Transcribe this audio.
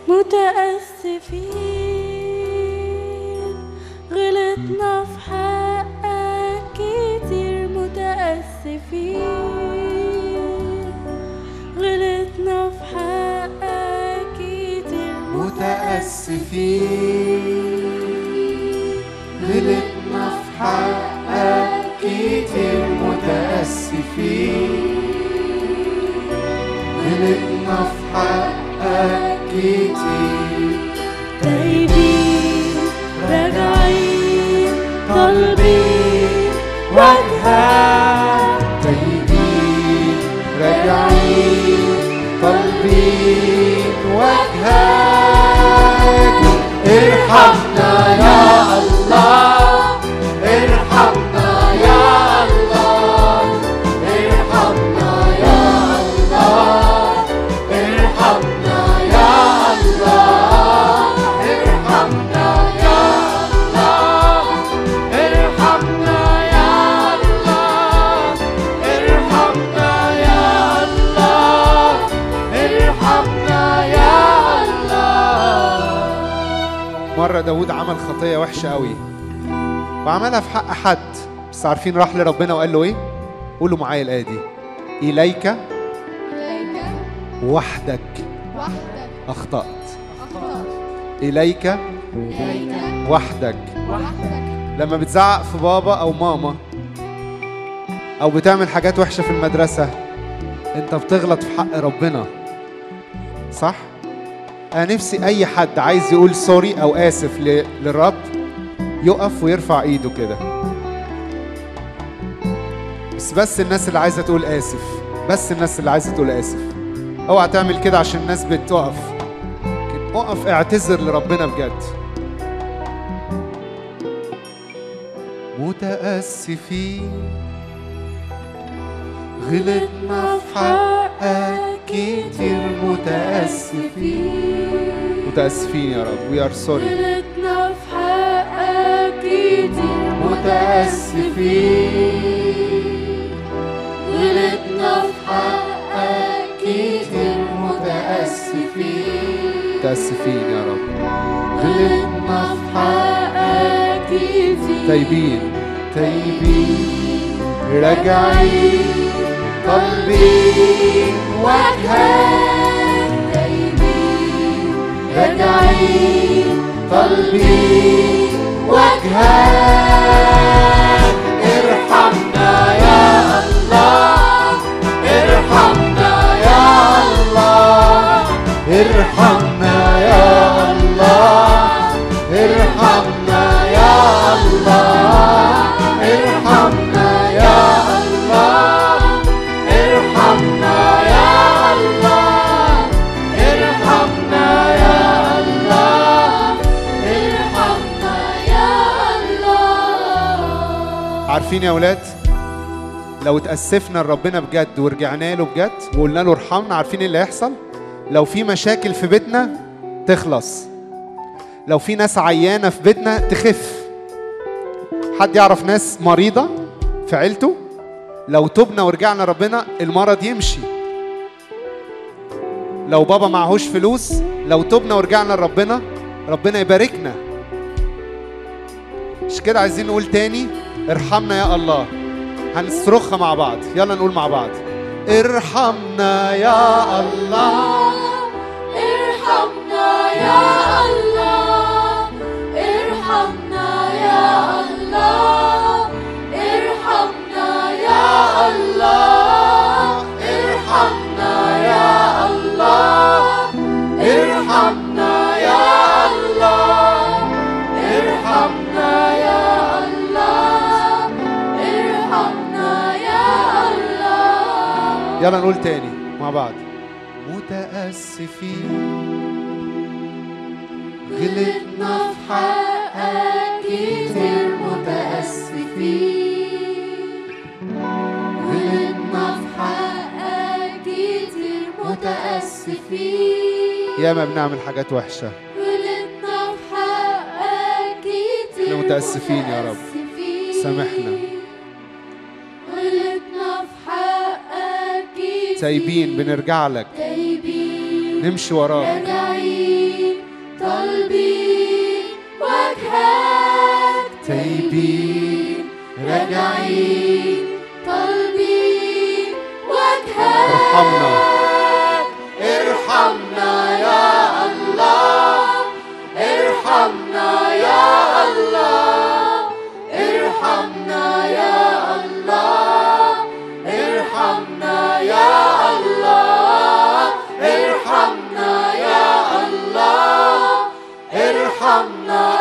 متأسفين غلطنا في حقك كتير متأسفين غلطنا في حقك كتير متأسفين غلطنا في حقك كتير متأسفين غلطنا في حقك كتير تايبين راجعين طالبين وجهك تايبين راجعين طالبين وجهك ارحمنا يا الله ارحمنا يا الله ارحمنا يا الله ارحمنا يا الله ارحمنا يا الله ارحمنا يا الله ارحمنا يا الله ارحمنا يا الله مرة داود عمل خطية وحشة قوي وعملها في حق حد بس عارفين راح لربنا وقال له ايه؟ قولوا معايا الآية دي إليك إليك وحدك وحدك أخطأت أخطأت إليك إليك وحدك وحدك لما بتزعق في بابا أو ماما أو بتعمل حاجات وحشة في المدرسة أنت بتغلط في حق ربنا صح؟ أنا نفسي أي حد عايز يقول سوري أو آسف ل- للرب يقف ويرفع إيده كده بس بس الناس اللي عايزة تقول آسف بس الناس اللي عايزة تقول آسف اوعى تعمل كده عشان الناس بتقف لكن اقف اعتذر لربنا بجد متأسفين غلطنا في حقك كتير متأسفين متأسفين يا رب we are sorry غلطنا في حقك كتير متأسفين غلطنا في حقك كتير متأسفين متأسفين يا رب غلطنا في حقك كتير تايبين تايبين راجعين طالبين وجهك تايبين راجعين طالبين وجهك ارحمنا يا الله ارحمنا يا الله ارحمنا يا الله ارحمنا يا الله ارحمنا يا الله ارحمنا يا الله ارحمنا يا الله ارحمنا يا الله عارفين يا اولاد لو اتأسفنا لربنا بجد ورجعنا له بجد وقلنا له ارحمنا عارفين ايه اللي هيحصل لو في مشاكل في بيتنا تخلص لو في ناس عيانة في بيتنا تخف حد يعرف ناس مريضة في عيلته لو تبنا ورجعنا ربنا المرض يمشي لو بابا معهوش فلوس لو تبنا ورجعنا لربنا ربنا يباركنا مش كده عايزين نقول تاني ارحمنا يا الله هنصرخها مع بعض يلا نقول مع بعض ارحمنا يا الله ارحمنا يا الله ارحمنا يا الله ارحمنا يا الله ارحمنا يا الله ارحمنا يا الله ارحمنا يا الله ارحمنا يا الله يلا نقول تاني مع بعض متأسفين غلطنا في حقك كتير متأسفين غلطنا في حقك كتير متأسفين يا ما بنعمل حاجات وحشة غلطنا في حقك كتير احنا متأسفين يا رب. متأسفين. سامحنا. غلطنا في حقك كتير تايبين بنرجع لك تايبين نمشي وراك راجعين طالبين وجهك تايبين راجعين طالبين وجهك ارحمنا ارحمنا يا الله ارحمنا يا الله ارحمنا يا الله ارحمنا يا الله ارحمنا يا الله ارحمنا